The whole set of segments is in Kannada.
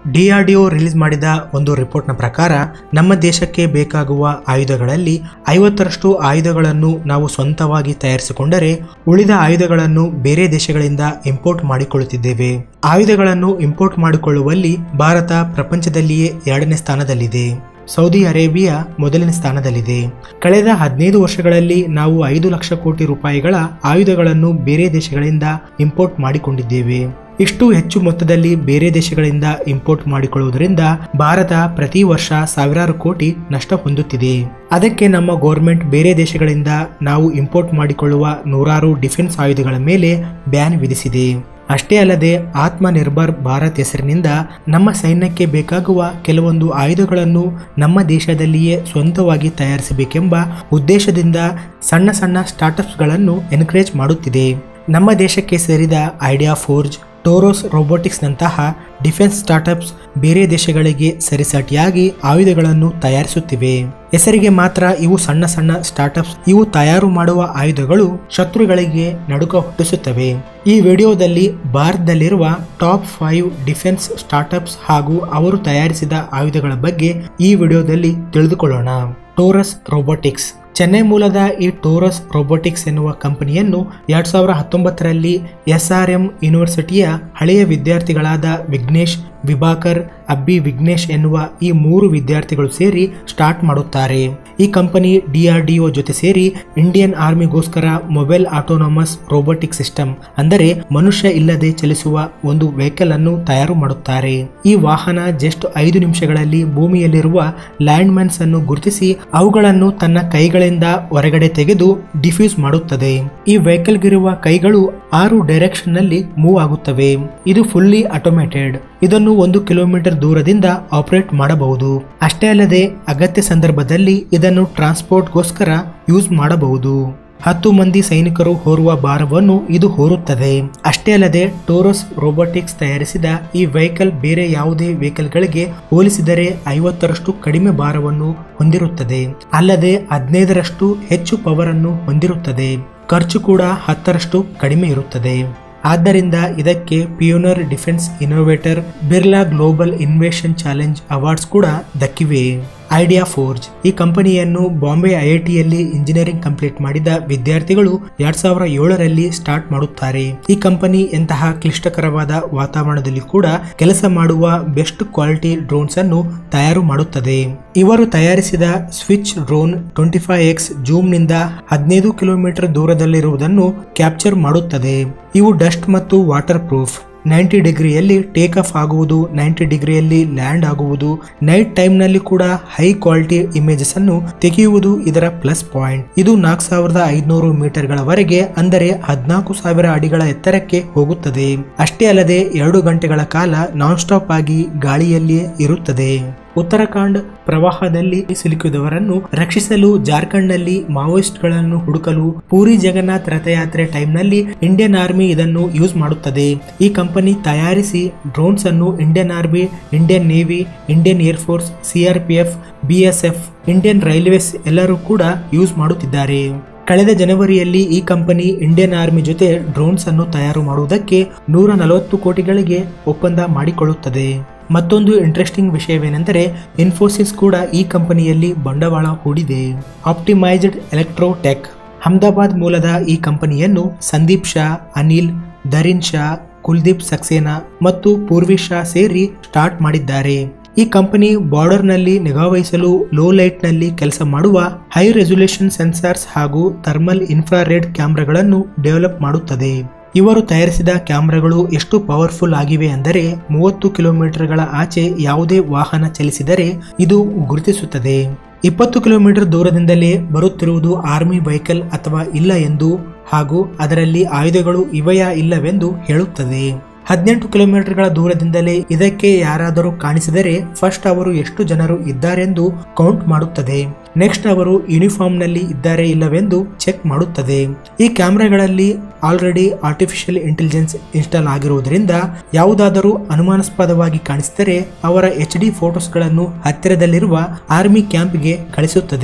ಡಿಆರ್ಡಿಒ ರಿಲೀಸ್ ಮಾಡಿದ ಒಂದು ರಿಪೋರ್ಟ್ನ ಪ್ರಕಾರ ನಮ್ಮ ದೇಶಕ್ಕೆ ಬೇಕಾಗುವ ಆಯುಧಗಳಲ್ಲಿ ಐವತ್ತರಷ್ಟು ಆಯುಧಗಳನ್ನು ನಾವು ಸ್ವಂತವಾಗಿ ತಯಾರಿಸಿಕೊಂಡರೆ ಉಳಿದ ಆಯುಧಗಳನ್ನು ಬೇರೆ ದೇಶಗಳಿಂದ ಇಂಪೋರ್ಟ್ ಮಾಡಿಕೊಳ್ಳುತ್ತಿದ್ದೇವೆ ಆಯುಧಗಳನ್ನು ಇಂಪೋರ್ಟ್ ಮಾಡಿಕೊಳ್ಳುವಲ್ಲಿ ಭಾರತ ಪ್ರಪಂಚದಲ್ಲಿಯೇ ಎರಡನೇ ಸ್ಥಾನದಲ್ಲಿದೆ ಸೌದಿ ಅರೇಬಿಯಾ ಮೊದಲನೇ ಸ್ಥಾನದಲ್ಲಿದೆ ಕಳೆದ ಹದಿನೈದು ವರ್ಷಗಳಲ್ಲಿ ನಾವು ಐದು ಲಕ್ಷ ಕೋಟಿ ರೂಪಾಯಿಗಳ ಆಯುಧಗಳನ್ನು ಬೇರೆ ದೇಶಗಳಿಂದ ಇಂಪೋರ್ಟ್ ಮಾಡಿಕೊಂಡಿದ್ದೇವೆ ಇಷ್ಟು ಹೆಚ್ಚು ಮೊತ್ತದಲ್ಲಿ ಬೇರೆ ದೇಶಗಳಿಂದ ಇಂಪೋರ್ಟ್ ಮಾಡಿಕೊಳ್ಳುವುದರಿಂದ ಭಾರತ ಪ್ರತಿ ವರ್ಷ ಸಾವಿರಾರು ಕೋಟಿ ನಷ್ಟ ಹೊಂದುತ್ತಿದೆ ಅದಕ್ಕೆ ನಮ್ಮ ಗೌರ್ಮೆಂಟ್ ಬೇರೆ ದೇಶಗಳಿಂದ ನಾವು ಇಂಪೋರ್ಟ್ ಮಾಡಿಕೊಳ್ಳುವ ನೂರಾರು ಡಿಫೆನ್ಸ್ ಆಯುಧಗಳ ಮೇಲೆ ಬ್ಯಾನ್ ವಿಧಿಸಿದೆ ಅಷ್ಟೇ ಅಲ್ಲದೆ ಆತ್ಮನಿರ್ಭರ್ ಭಾರತ್ ಹೆಸರಿನಿಂದ ನಮ್ಮ ಸೈನ್ಯಕ್ಕೆ ಬೇಕಾಗುವ ಕೆಲವೊಂದು ಆಯುಧಗಳನ್ನು ನಮ್ಮ ದೇಶದಲ್ಲಿಯೇ ಸ್ವಂತವಾಗಿ ತಯಾರಿಸಬೇಕೆಂಬ ಉದ್ದೇಶದಿಂದ ಸಣ್ಣ ಸಣ್ಣ ಸ್ಟಾರ್ಟಪ್ಸ್ಗಳನ್ನು ಎನ್ಕರೇಜ್ ಮಾಡುತ್ತಿದೆ ನಮ್ಮ ದೇಶಕ್ಕೆ ಸೇರಿದ ಐಡಿಯಾ ಫೋರ್ಜ್ ಟೋರೋಸ್ ರೋಬೋಟಿಕ್ಸ್ನಂತಹ ಡಿಫೆನ್ಸ್ ಸ್ಟಾರ್ಟಪ್ಸ್ ಬೇರೆ ದೇಶಗಳಿಗೆ ಸರಿಸಾಟಿಯಾಗಿ ಆಯುಧಗಳನ್ನು ತಯಾರಿಸುತ್ತಿವೆ ಹೆಸರಿಗೆ ಮಾತ್ರ ಇವು ಸಣ್ಣ ಸಣ್ಣ ಸ್ಟಾರ್ಟಪ್ಸ್ ಇವು ತಯಾರು ಮಾಡುವ ಆಯುಧಗಳು ಶತ್ರುಗಳಿಗೆ ನಡುಕ ಹುಟ್ಟಿಸುತ್ತವೆ ಈ ವಿಡಿಯೋದಲ್ಲಿ ಭಾರತದಲ್ಲಿರುವ ಟಾಪ್ ಫೈವ್ ಡಿಫೆನ್ಸ್ ಸ್ಟಾರ್ಟಪ್ಸ್ ಹಾಗೂ ಅವರು ತಯಾರಿಸಿದ ಆಯುಧಗಳ ಬಗ್ಗೆ ಈ ವಿಡಿಯೋದಲ್ಲಿ ತಿಳಿದುಕೊಳ್ಳೋಣ ಟೋರಸ್ ರೋಬೋಟಿಕ್ಸ್ ಚೆನ್ನೈ ಮೂಲದ ಈ ಟೋರಸ್ ರೋಬೋಟಿಕ್ಸ್ ಎನ್ನುವ ಕಂಪನಿಯನ್ನು ಎರಡ್ ಸಾವಿರ ಹತ್ತೊಂಬತ್ತರಲ್ಲಿ ಎಸ್ ಆರ್ ಎಂ ಯೂನಿವರ್ಸಿಟಿಯ ಹಳೆಯ ವಿದ್ಯಾರ್ಥಿಗಳಾದ ವಿಘ್ನೇಶ್ ವಿಭಾಕರ್ ಅಬ್ಬಿ ವಿಘ್ನೇಶ್ ಎನ್ನುವ ಈ ಮೂರು ವಿದ್ಯಾರ್ಥಿಗಳು ಸೇರಿ ಸ್ಟಾರ್ಟ್ ಮಾಡುತ್ತಾರೆ ಈ ಕಂಪನಿ ಡಿಆರ್ಡಿಒ ಜೊತೆ ಸೇರಿ ಇಂಡಿಯನ್ ಆರ್ಮಿಗೋಸ್ಕರ ಮೊಬೈಲ್ ಆಟೋನಮಸ್ ರೋಬೋಟಿಕ್ ಸಿಸ್ಟಮ್ ಅಂದರೆ ಮನುಷ್ಯ ಇಲ್ಲದೆ ಚಲಿಸುವ ಒಂದು ವೆಹಿಕಲ್ ಅನ್ನು ತಯಾರು ಮಾಡುತ್ತಾರೆ ಈ ವಾಹನ ಜಸ್ಟ್ ಐದು ನಿಮಿಷಗಳಲ್ಲಿ ಭೂಮಿಯಲ್ಲಿರುವ ಲ್ಯಾಂಡ್ ಮೈನ್ಸ್ ಅನ್ನು ಗುರುತಿಸಿ ಅವುಗಳನ್ನು ತನ್ನ ಕೈಗಳಿಂದ ಹೊರಗಡೆ ತೆಗೆದು ಡಿಫ್ಯೂಸ್ ಮಾಡುತ್ತದೆ ಈ ವೆಹಿಕಲ್ಗಿರುವ ಕೈಗಳು ಆರು ಡೈರೆಕ್ಷನ್ ನಲ್ಲಿ ಮೂವ್ ಆಗುತ್ತವೆ ಇದು ಫುಲ್ಲಿ ಆಟೋಮೇಟೆಡ್ ಇದನ್ನು ಒಂದು ಕಿಲೋಮೀಟರ್ ದೂರದಿಂದ ಆಪರೇಟ್ ಮಾಡಬಹುದು ಅಷ್ಟೇ ಅಲ್ಲದೆ ಅಗತ್ಯ ಸಂದರ್ಭದಲ್ಲಿ ಇದನ್ನು ಟ್ರಾನ್ಸ್ಪೋರ್ಟ್ಗೋಸ್ಕರ ಯೂಸ್ ಮಾಡಬಹುದು ಹತ್ತು ಮಂದಿ ಸೈನಿಕರು ಹೊರುವ ಭಾರವನ್ನು ಇದು ಹೊರುತ್ತದೆ ಅಷ್ಟೇ ಅಲ್ಲದೆ ಟೋರಸ್ ರೋಬೋಟಿಕ್ಸ್ ತಯಾರಿಸಿದ ಈ ವೆಹಿಕಲ್ ಬೇರೆ ಯಾವುದೇ ವೆಹಿಕಲ್ಗಳಿಗೆ ಹೋಲಿಸಿದರೆ ಐವತ್ತರಷ್ಟು ಕಡಿಮೆ ಭಾರವನ್ನು ಹೊಂದಿರುತ್ತದೆ ಅಲ್ಲದೆ ಹದಿನೈದರಷ್ಟು ಹೆಚ್ಚು ಪವರ್ ಅನ್ನು ಹೊಂದಿರುತ್ತದೆ ಖರ್ಚು ಕೂಡ ಹತ್ತರಷ್ಟು ಕಡಿಮೆ ಇರುತ್ತದೆ ಆದ್ದರಿಂದ ಇದಕ್ಕೆ pioneer defence innovator Birla global innovation challenge awards ಕೂಡ ದಕ್ಕಿವೆ ಐಡಿಯಾ ಫೋರ್ಜ್ ಈ ಕಂಪನಿಯನ್ನು ಬಾಂಬೆ ಐಐಟಿಯಲ್ಲಿ ಇಂಜಿನಿಯರಿಂಗ್ ಕಂಪ್ಲೀಟ್ ಮಾಡಿದ ವಿದ್ಯಾರ್ಥಿಗಳು ಎರಡ್ ಸಾವಿರ ಏಳರಲ್ಲಿ ಸ್ಟಾರ್ಟ್ ಮಾಡುತ್ತಾರೆ ಈ ಕಂಪನಿ ಎಂತಹ ಕ್ಲಿಷ್ಟಕರವಾದ ವಾತಾವರಣದಲ್ಲಿ ಕೂಡ ಕೆಲಸ ಮಾಡುವ ಬೆಸ್ಟ್ ಕ್ವಾಲಿಟಿ ಡ್ರೋನ್ಸ್ ಅನ್ನು ತಯಾರು ಮಾಡುತ್ತದೆ ಇವರು ತಯಾರಿಸಿದ switch drone twenty five X zoom ನಿಂದ ಹದಿನೈದು ಕಿಲೋಮೀಟರ್ ದೂರದಲ್ಲಿರುವುದನ್ನು ಕ್ಯಾಪ್ಚರ್ ಮಾಡುತ್ತದೆ ಇವು ಡಸ್ಟ್ ಮತ್ತು ವಾಟರ್ ಪ್ರೂಫ್ ನೈಂಟಿ ಡಿಗ್ರಿಯಲ್ಲಿ ಟೇಕ್ ಆಫ್ ಆಗುವುದು ನೈಂಟಿ ಡಿಗ್ರಿಯಲ್ಲಿ ಲ್ಯಾಂಡ್ ಆಗುವುದು ನೈಟ್ ಟೈಮ್ ನಲ್ಲಿ ಕೂಡ ಹೈ ಕ್ವಾಲಿಟಿ ಇಮೇಜಸ್ ಅನ್ನು ತೆಗೆಯುವುದು ಇದರ ಪ್ಲಸ್ ಪಾಯಿಂಟ್ ಇದು ನಾಲ್ಕು ಸಾವಿರದ ಐದುನೂರು ಮೀಟರ್ಗಳವರೆಗೆ ಅಂದರೆ ಹದಿನಾಲ್ಕು ಸಾವಿರ ಅಡಿಗಳ ಎತ್ತರಕ್ಕೆ ಹೋಗುತ್ತದೆ ಅಷ್ಟೇ ಅಲ್ಲದೆ ಎರಡು ಗಂಟೆಗಳ ಕಾಲ ನಾನ್ ಸ್ಟಾಪ್ ಆಗಿ ಗಾಳಿಯಲ್ಲಿಯೇ ಇರುತ್ತದೆ ಉತ್ತರಾಖಂಡ್ ಪ್ರವಾಹದಲ್ಲಿ ಸಿಲುಕಿದವರನ್ನು ರಕ್ಷಿಸಲು ಜಾರ್ಖಂಡ್ನಲ್ಲಿ ಮಾವೋಯಿಸ್ಟ್ಗಳನ್ನು ಹುಡುಕಲು ಪೂರಿ ಜಗನ್ನಾಥ್ ರಥಯಾತ್ರೆ ಟೈಮ್ನಲ್ಲಿ ಇಂಡಿಯನ್ ಆರ್ಮಿ ಇದನ್ನು ಯೂಸ್ ಮಾಡುತ್ತದೆ ಈ ಕಂಪನಿ ತಯಾರಿಸಿ ಡ್ರೋನ್ಸ್ ಅನ್ನು Indian Army Indian Navy Indian Air Force CRPF BSF Indian Railways ಎಲ್ಲರೂ ಕೂಡ ಯೂಸ್ ಮಾಡುತ್ತಿದ್ದಾರೆ ಕಳೆದ ಜನವರಿಯಲ್ಲಿ ಈ ಕಂಪನಿ ಇಂಡಿಯನ್ ಆರ್ಮಿ ಜೊತೆ ಡ್ರೋನ್ಸ್ ಅನ್ನು ತಯಾರು ಮಾಡುವುದಕ್ಕೆ ನೂರ ನಲವತ್ತು ಕೋಟಿಗಳಿಗೆ ಒಪ್ಪಂದ ಮಾಡಿಕೊಳ್ಳುತ್ತದೆ ಮತ್ತೊಂದು ಇಂಟ್ರೆಸ್ಟಿಂಗ್ ವಿಷಯವೇನೆಂದರೆ ಇನ್ಫೋಸಿಸ್ ಕೂಡ ಈ ಕಂಪನಿಯಲ್ಲಿ ಬಂಡವಾಳ ಹೂಡಿದೆ ಆಪ್ಟಿಮೈಸ್ಡ್ ಎಲೆಕ್ಟ್ರೋಟೆಕ್ ಅಹಮದಾಬಾದ್ ಮೂಲದ ಈ ಕಂಪನಿಯನ್ನು ಸಂದೀಪ್ ಶಾ ಅನಿಲ್ ದರಿನ್ ಶಾ ಕುಲ್ದೀಪ್ ಸಕ್ಸೇನಾ ಮತ್ತು ಪೂರ್ವಿ ಶಾ ಸೇರಿ ಸ್ಟಾರ್ಟ್ ಮಾಡಿದ್ದಾರೆ ಈ ಕಂಪನಿ ಬಾರ್ಡರ್ನಲ್ಲಿ ನಿಗಾವಹಿಸಲು ಲೋ ಲೈಟ್ನಲ್ಲಿ ಕೆಲಸ ಮಾಡುವ ಹೈ ರೆಸೊಲ್ಯೂಷನ್ ಸೆನ್ಸಾರ್ಸ್ ಹಾಗೂ ಥರ್ಮಲ್ ಇನ್ಫ್ರಾರೆಡ್ ಕ್ಯಾಮ್ರಾಗಳನ್ನು ಡೆವಲಪ್ ಮಾಡುತ್ತದೆ ಇವರು ತಯಾರಿಸಿದ ಕ್ಯಾಮ್ರಾಗಳು ಎಷ್ಟು ಪವರ್ಫುಲ್ ಆಗಿವೆ ಅಂದರೆ ಮೂವತ್ತು ಕಿಲೋಮೀಟರ್ಗಳ ಆಚೆ ಯಾವುದೇ ವಾಹನ ಚಲಿಸಿದರೆ ಇದು ಗುರುತಿಸುತ್ತದೆ ಇಪ್ಪತ್ತು ಕಿಲೋಮೀಟರ್ ದೂರದಿಂದಲೇ ಬರುತ್ತಿರುವುದು ಆರ್ಮಿ ವೆಹಿಕಲ್ ಅಥವಾ ಇಲ್ಲ ಎಂದು ಹಾಗೂ ಅದರಲ್ಲಿ ಆಯುಧಗಳು ಇವೆಯಾ ಇಲ್ಲವೆಂದು ಹೇಳುತ್ತದೆ ಹದಿನೆಂಟು ಕಿಲೋಮೀಟರ್ಗಳ ದೂರದಿಂದಲೇ ಇದಕ್ಕೆ ಯಾರಾದರೂ ಕಾಣಿಸಿದರೆ ಫಸ್ಟ್ ಅವರು ಎಷ್ಟು ಜನರು ಇದ್ದಾರೆಂದು ಕೌಂಟ್ ಮಾಡುತ್ತದೆ ನೆಕ್ಸ್ಟ್ ಅವರು ಯೂನಿಫಾರ್ಮ್ನಲ್ಲಿ ಇದ್ದಾರೆ ಇಲ್ಲವೆಂದು ಚೆಕ್ ಮಾಡುತ್ತದೆ ಈ ಕ್ಯಾಮೆರಾಗಳಲ್ಲಿ ಆಲ್ರೆಡಿ ಆರ್ಟಿಫಿಷಿಯಲ್ ಇಂಟೆಲಿಜೆನ್ಸ್ ಇನ್ಸ್ಟಾಲ್ ಆಗಿರುವುದರಿಂದ ಯಾವುದಾದರೂ ಅನುಮಾನಾಸ್ಪದವಾಗಿ ಕಾಣಿಸಿದರೆ ಅವರ ಎಚ್ ಡಿ ಫೋಟೋಸ್ಗಳನ್ನು ಹತ್ತಿರದಲ್ಲಿರುವ ಆರ್ಮಿ ಕ್ಯಾಂಪ್ಗೆ ಕಳಿಸುತ್ತದೆ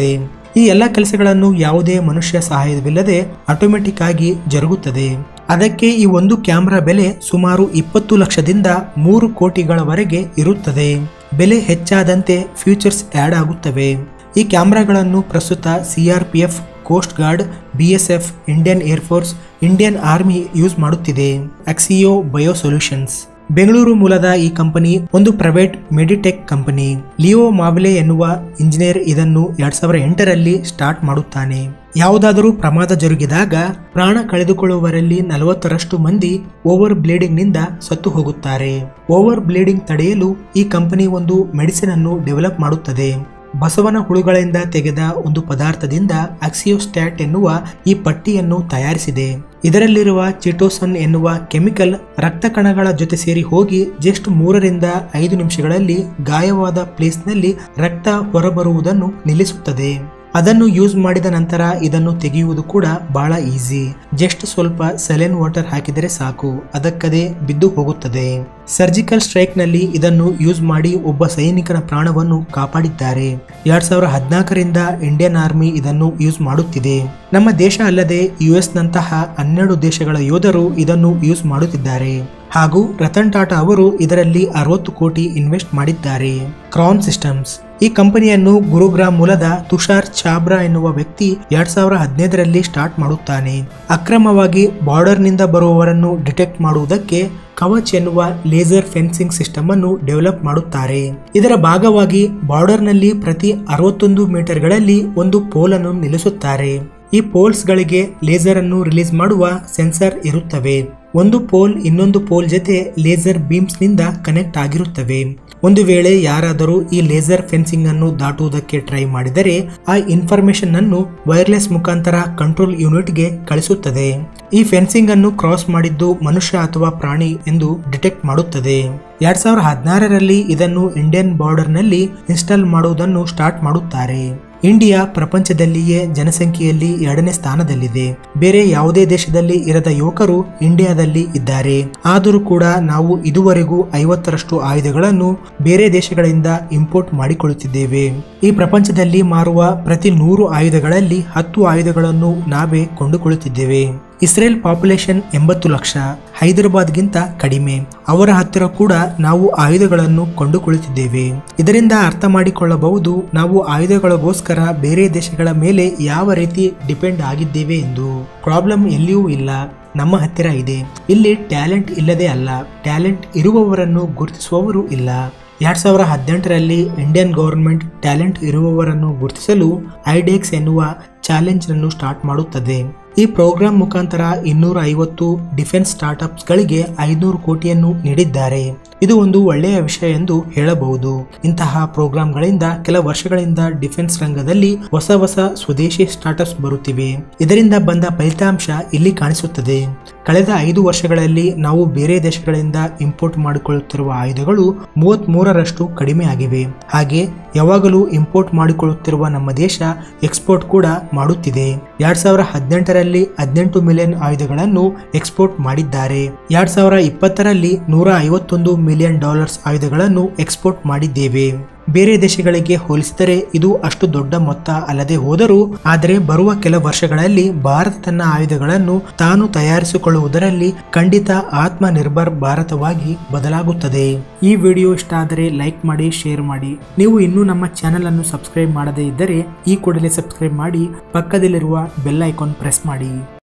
ಈ ಎಲ್ಲ ಕೆಲಸಗಳನ್ನು ಯಾವುದೇ ಮನುಷ್ಯ ಸಹಾಯವಿಲ್ಲದೆ ಆಟೋಮೆಟಿಕ್ ಆಗಿ ಜರುಗುತ್ತದೆ ಅದಕ್ಕೆ ಈ ಒಂದು ಕ್ಯಾಮೆರಾ ಬೆಲೆ ಸುಮಾರು ಇಪ್ಪತ್ತು ಲಕ್ಷದಿಂದ ಮೂರು ಕೋಟಿಗಳವರೆಗೆ ಇರುತ್ತದೆ ಬೆಲೆ ಹೆಚ್ಚಾದಂತೆ ಫ್ಯೂಚರ್ಸ್ ಆ್ಯಡ್ ಆಗುತ್ತವೆ ಈ ಕ್ಯಾಮೆರಾಗಳನ್ನು ಪ್ರಸ್ತುತ CRPF coast guard BSF Indian air force Indian army use ಮಾಡುತ್ತಿದೆ ಅಕ್ಸಿಯೋ ಬಯೋ ಸೊಲ್ಯೂಷನ್ಸ್ ಬೆಂಗಳೂರು ಮೂಲದ ಈ ಕಂಪನಿ ಒಂದು private medtech company Leo Mavely ಎನ್ನುವ ಇಂಜಿನಿಯರ್ ಇದನ್ನು ಎರಡ್ ಸಾವಿರದ ಎಂಟರಲ್ಲಿ ಸ್ಟಾರ್ಟ್ ಮಾಡುತ್ತಾನೆ ಯಾವುದಾದರೂ ಪ್ರಮಾದ ಜರುಗಿದಾಗ ಪ್ರಾಣ ಕಳೆದುಕೊಳ್ಳುವವರಲ್ಲಿ ನಲವತ್ತರಷ್ಟು ಮಂದಿ ಓವರ್ ಬ್ಲೀಡಿಂಗ್ ನಿಂದ ಸತ್ತು ಹೋಗುತ್ತಾರೆ ಓವರ್ ಬ್ಲೀಡಿಂಗ್ ತಡೆಯಲು ಈ ಕಂಪನಿ ಒಂದು ಮೆಡಿಸಿನ್ ಅನ್ನು ಡೆವಲಪ್ ಮಾಡುತ್ತದೆ ಬಸವನ ಹುಳುಗಳಿಂದ ತೆಗೆದ ಒಂದು ಪದಾರ್ಥದಿಂದ ಅಕ್ಸಿಯೋಸ್ಟ್ಯಾಟ್ ಎನ್ನುವ ಈ ಪಟ್ಟಿಯನ್ನು ತಯಾರಿಸಿದೆ ಇದರಲ್ಲಿರುವ ಚಿಟೋಸನ್ ಎನ್ನುವ ಕೆಮಿಕಲ್ ರಕ್ತ ಕಣಗಳ ಜೊತೆ ಸೇರಿ ಹೋಗಿ ಜಸ್ಟ್ ಮೂರರಿಂದ ಐದು ನಿಮಿಷಗಳಲ್ಲಿ ಗಾಯವಾದ ಪ್ಲೇಸ್ನಲ್ಲಿ ರಕ್ತ ಹೊರಬರುವುದನ್ನು ನಿಲ್ಲಿಸುತ್ತದೆ ಅದನ್ನು ಯೂಸ್ ಮಾಡಿದ ನಂತರ ಇದನ್ನು ತೆಗೆಯುವುದು ಕೂಡ ಬಹಳ ಈಸಿ ಜಸ್ಟ್ ಸ್ವಲ್ಪ ಸೆಲೆನ್ ವಾಟರ್ ಹಾಕಿದರೆ ಸಾಕು ಅದಕ್ಕದೇ ಬಿದ್ದು ಹೋಗುತ್ತದೆ ಸರ್ಜಿಕಲ್ ಸ್ಟ್ರೈಕ್ ನಲ್ಲಿ ಇದನ್ನು ಯೂಸ್ ಮಾಡಿ ಒಬ್ಬ ಸೈನಿಕನ ಪ್ರಾಣವನ್ನು ಕಾಪಾಡಿದ್ದಾರೆ ಎರಡ್ ಸಾವಿರದ ಹದಿನಾಲ್ಕರಿಂದ ಇಂಡಿಯನ್ ಆರ್ಮಿ ಇದನ್ನು ಯೂಸ್ ಮಾಡುತ್ತಿದೆ ನಮ್ಮ ದೇಶ ಅಲ್ಲದೆ ಯುಎಸ್ ನಂತಹ ಹನ್ನೆರಡು ದೇಶಗಳ ಯೋಧರು ಇದನ್ನು ಯೂಸ್ ಮಾಡುತ್ತಿದ್ದಾರೆ ಹಾಗೂ ರತನ್ ಟಾಟಾ ಅವರು ಇದರಲ್ಲಿ ಅರವತ್ತು ಕೋಟಿ ಇನ್ವೆಸ್ಟ್ ಮಾಡಿದ್ದಾರೆ ಕ್ರೌನ್ ಸಿಸ್ಟಮ್ಸ್ ಈ ಕಂಪನಿಯನ್ನು ಗುರುಗ್ರಾಮ್ ಮೂಲದ ತುಷಾರ್ ಚಾಬ್ರಾ ಎನ್ನುವ ವ್ಯಕ್ತಿ ಎರಡ್ ಸಾವಿರ ಹದಿನೈದರಲ್ಲಿ ಸ್ಟಾರ್ಟ್ ಮಾಡುತ್ತಾನೆ ಅಕ್ರಮವಾಗಿ ಬಾರ್ಡರ್ನಿಂದ ಬರುವವರನ್ನು ಡಿಟೆಕ್ಟ್ ಮಾಡುವುದಕ್ಕೆ ಕವಚ್ ಎನ್ನುವ ಲೇಸರ್ ಫೆನ್ಸಿಂಗ್ ಸಿಸ್ಟಮ್ ಅನ್ನು ಡೆವಲಪ್ ಮಾಡುತ್ತಾರೆ ಇದರ ಭಾಗವಾಗಿ ಬಾರ್ಡರ್ನಲ್ಲಿ ಪ್ರತಿ ಅರವತ್ತೊಂದು ಮೀಟರ್ಗಳಲ್ಲಿ ಒಂದು ಪೋಲ್ ಅನ್ನು ನಿಲ್ಲಿಸುತ್ತಾರೆ ಈ ಪೋಲ್ಸ್ಗಳಿಗೆ ಲೇಸರ್ ಅನ್ನು ರಿಲೀಸ್ ಮಾಡುವ ಸೆನ್ಸರ್ ಇರುತ್ತವೆ ಒಂದು ಪೋಲ್ ಇನ್ನೊಂದು ಪೋಲ್ ಜೊತೆ ಲೇಸರ್ ಬೀಮ್ಸ್ ನಿಂದ ಕನೆಕ್ಟ್ ಆಗಿರುತ್ತವೆ ಒಂದು ವೇಳೆ ಯಾರಾದರೂ ಈ ಲೇಸರ್ ಫೆನ್ಸಿಂಗ್ ಅನ್ನು ದಾಟುವುದಕ್ಕೆ ಟ್ರೈ ಮಾಡಿದರೆ ಆ ಇನ್ಫಾರ್ಮೇಶನ್ ಅನ್ನು ವೈರ್ಲೆಸ್ ಮುಖಾಂತರ ಕಂಟ್ರೋಲ್ ಯೂನಿಟ್ಗೆ ಕಳಿಸುತ್ತದೆ ಈ ಫೆನ್ಸಿಂಗ್ ಅನ್ನು ಕ್ರಾಸ್ ಮಾಡಿದ್ದು ಮನುಷ್ಯ ಅಥವಾ ಪ್ರಾಣಿ ಎಂದು ಡಿಟೆಕ್ಟ್ ಮಾಡುತ್ತದೆ ಎರಡ್ ಸಾವಿರದ ಹದಿನಾರರಲ್ಲಿ ಇದನ್ನು ಇಂಡಿಯನ್ ಬಾರ್ಡರ್ನಲ್ಲಿ ಇನ್ಸ್ಟಾಲ್ ಮಾಡುವುದನ್ನು ಸ್ಟಾರ್ಟ್ ಮಾಡುತ್ತಾರೆ ಇಂಡಿಯಾ ಪ್ರಪಂಚದಲ್ಲಿಯೇ ಜನಸಂಖ್ಯೆಯಲ್ಲಿ ಎರಡನೇ ಸ್ಥಾನದಲ್ಲಿದೆ ಬೇರೆ ಯಾವುದೇ ದೇಶದಲ್ಲಿ ಇರದ ಯುವಕರು ಇಂಡಿಯಾದಲ್ಲಿ ಇದ್ದಾರೆ ಆದರೂ ಕೂಡ ನಾವು ಇದುವರೆಗೂ ಐವತ್ತರಷ್ಟು ಆಯುಧಗಳನ್ನು ಬೇರೆ ದೇಶಗಳಿಂದ ಇಂಪೋರ್ಟ್ ಮಾಡಿಕೊಳ್ಳುತ್ತಿದ್ದೇವೆ ಈ ಪ್ರಪಂಚದಲ್ಲಿ ಮಾರುವ ಪ್ರತಿ ನೂರು ಆಯುಧಗಳಲ್ಲಿ ಹತ್ತು ಆಯುಧಗಳನ್ನು ನಾವೇ ಕೊಂಡುಕೊಳ್ಳುತ್ತಿದ್ದೇವೆ ಇಸ್ರೇಲ್ ಪಾಪ್ಯುಲೇಷನ್ ಎಂಬತ್ತು ಲಕ್ಷ ಹೈದರಾಬಾದ್ಗಿಂತ ಕಡಿಮೆ ಅವರ ಹತ್ತಿರ ಕೂಡ ನಾವು ಆಯುಧಗಳನ್ನು ಕೊಂಡುಕೊಳ್ಳುತ್ತಿದ್ದೇವೆ ಇದರಿಂದ ಅರ್ಥ ಮಾಡಿಕೊಳ್ಳಬಹುದು ನಾವು ಆಯುಧಗಳಿಗೋಸ್ಕರ ಬೇರೆ ದೇಶಗಳ ಮೇಲೆ ಯಾವ ರೀತಿ ಡಿಪೆಂಡ್ ಆಗಿದ್ದೇವೆ ಎಂದು ಪ್ರಾಬ್ಲಮ್ ಎಲ್ಲಿಯೂ ಇಲ್ಲ ನಮ್ಮ ಹತ್ತಿರ ಇದೆ ಇಲ್ಲಿ ಟ್ಯಾಲೆಂಟ್ ಇಲ್ಲದೆ ಅಲ್ಲ ಟ್ಯಾಲೆಂಟ್ ಇರುವವರನ್ನು ಗುರುತಿಸುವವರು ಇಲ್ಲ ಎರಡ್ ಸಾವಿರದ ಹದಿನೆಂಟರಲ್ಲಿ ಇಂಡಿಯನ್ ಗವರ್ಮೆಂಟ್ ಟ್ಯಾಲೆಂಟ್ ಇರುವವರನ್ನು ಗುರುತಿಸಲು ಐಡೆಕ್ಸ್ ಎನ್ನುವ ಚಾಲೆಂಜ್ ಅನ್ನು ಸ್ಟಾರ್ಟ್ ಮಾಡುತ್ತದೆ ಈ ಪ್ರೋಗ್ರಾಂ ಮುಖಾಂತರ ಇನ್ನೂರ ಐವತ್ತು ಡಿಫೆನ್ಸ್ ಸ್ಟಾರ್ಟ್ಅಪ್ಸ್ಗಳಿಗೆ ಐನೂರು ಕೋಟಿಯನ್ನು ನೀಡಿದ್ದಾರೆ ಇದು ಒಂದು ಒಳ್ಳೆಯ ವಿಷಯ ಎಂದು ಹೇಳಬಹುದು ಇಂತಹ ಪ್ರೋಗ್ರಾಂಗಳಿಂದ ಕೆಲ ವರ್ಷಗಳಿಂದ ಡಿಫೆನ್ಸ್ ರಂಗದಲ್ಲಿ ಹೊಸ ಹೊಸ ಸ್ವದೇಶಿ ಸ್ಟಾರ್ಟ್ಅಪ್ಸ್ ಬರುತ್ತಿವೆ ಇದರಿಂದ ಬಂದ ಫಲಿತಾಂಶ ಇಲ್ಲಿ ಕಾಣಿಸುತ್ತದೆ ಕಳೆದ ಐದು ವರ್ಷಗಳಲ್ಲಿ ನಾವು ಬೇರೆ ದೇಶಗಳಿಂದ ಇಂಪೋರ್ಟ್ ಮಾಡಿಕೊಳ್ಳುತ್ತಿರುವ ಆಯುಧಗಳು ಮೂವತ್ತ್ ಮೂರರಷ್ಟು ಕಡಿಮೆ ಆಗಿವೆ ಹಾಗೆ ಯಾವಾಗಲೂ ಇಂಪೋರ್ಟ್ ಮಾಡಿಕೊಳ್ಳುತ್ತಿರುವ ನಮ್ಮ ದೇಶ ಎಕ್ಸ್ಪೋರ್ಟ್ ಕೂಡ ಮಾಡುತ್ತಿದೆ ಎರಡ್ ಸಾವಿರ ಹದಿನೆಂಟರಲ್ಲಿ ಹದಿನೆಂಟು ಮಿಲಿಯನ್ ಆಯುಧಗಳನ್ನು ಎಕ್ಸ್ಪೋರ್ಟ್ ಮಾಡಿದ್ದಾರೆ ಎರಡ್ ಸಾವಿರ ಇಪ್ಪತ್ತರಲ್ಲಿ ನೂರ ಐವತ್ತೊಂದು ಮಿಲಿಯನ್ ಡಾಲರ್ಸ್ ಆಯುಧಗಳನ್ನು ಎಕ್ಸ್ಪೋರ್ಟ್ ಮಾಡಿದ್ದೇವೆ ಬೇರೆ ದೇಶಗಳಿಗೆ ಹೋಲಿಸಿದರೆ ಇದು ಅಷ್ಟು ದೊಡ್ಡ ಮೊತ್ತ ಅಲ್ಲದೆ ಹೋದರೂ ಆದರೆ ಬರುವ ಕೆಲ ವರ್ಷಗಳಲ್ಲಿ ಭಾರತ ತನ್ನ ಆಯುಧಗಳನ್ನು ತಾನು ತಯಾರಿಸಿಕೊಳ್ಳುವುದರಲ್ಲಿ ಖಂಡಿತ ಆತ್ಮನಿರ್ಭರ್ ಭಾರತವಾಗಿ ಬದಲಾಗುತ್ತದೆ ಈ ವಿಡಿಯೋ ಇಷ್ಟ ಆದರೆ ಲೈಕ್ ಮಾಡಿ ಶೇರ್ ಮಾಡಿ ನೀವು ಇನ್ನೂ ನಮ್ಮ ಚಾನೆಲ್ ಅನ್ನು ಸಬ್ಸ್ಕ್ರೈಬ್ ಮಾಡದೇ ಇದ್ದರೆ ಈ ಕೂಡಲೇ ಸಬ್ಸ್ಕ್ರೈಬ್ ಮಾಡಿ ಪಕ್ಕದಲ್ಲಿರುವ ಬೆಲ್ ಐಕಾನ್ ಪ್ರೆಸ್ ಮಾಡಿ